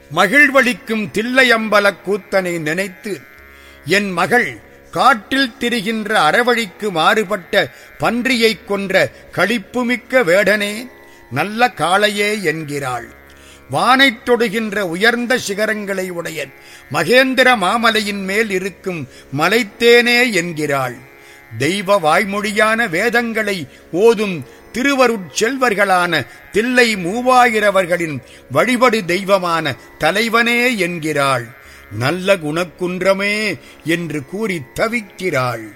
மகிழ்வளிக்கும் தில்லையம்பலக் கூத்தனை நினைத்து என் மகள் காட்டில் திரிகின்ற அறவழிக்கு மாறுபட்ட பன்றியைக் கொன்ற களிப்புமிக்க வேடனே நல்ல காளையே என்கிறாள் வானைத் தொடுகின்ற உயர்ந்த சிகரங்களை உடைய மகேந்திர மாமலையின் மேல் இருக்கும் மலைத்தேனே என்கிறாள் தெய்வ வாய்மொழியான வேதங்களை ஓதும் திருவருட்செல்வர்களான தில்லை மூவாயிரவர்களின் வழிபடு தெய்வமான தலைவனே என்கிறாள் நல்ல குணக்குன்றமே என்று கூறி தவிக்கிறாள்